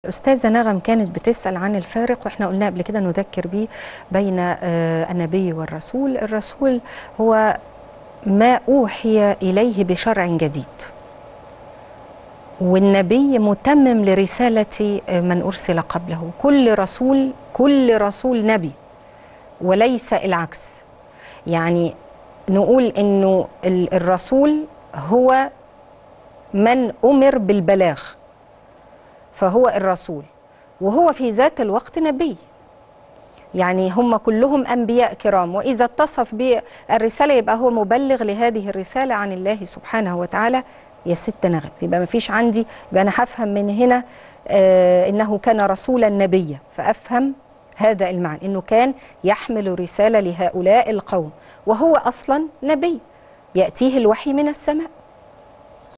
أستاذة نغم كانت بتسأل عن الفارق وإحنا قلنا قبل كده نذكر به بين آه، النبي والرسول الرسول هو ما أوحي إليه بشرع جديد والنبي متمم لرسالة آه، من أرسل قبله كل رسول كل رسول نبي وليس العكس يعني نقول إنه ال- الرسول هو من أمر بالبلاغ فهو الرسول وهو في ذات الوقت نبي يعني هم كلهم أنبياء كرام وإذا اتصف بالرسالة يبقى هو مبلغ لهذه الرسالة عن الله سبحانه وتعالى يا ست نغم يبقى ما فيش عندي يبقى أنا هفهم من هنا آه إنه كان رسولا نبيا فأفهم هذا المعنى إنه كان يحمل رسالة لهؤلاء القوم وهو أصلا نبي يأتيه الوحي من السماء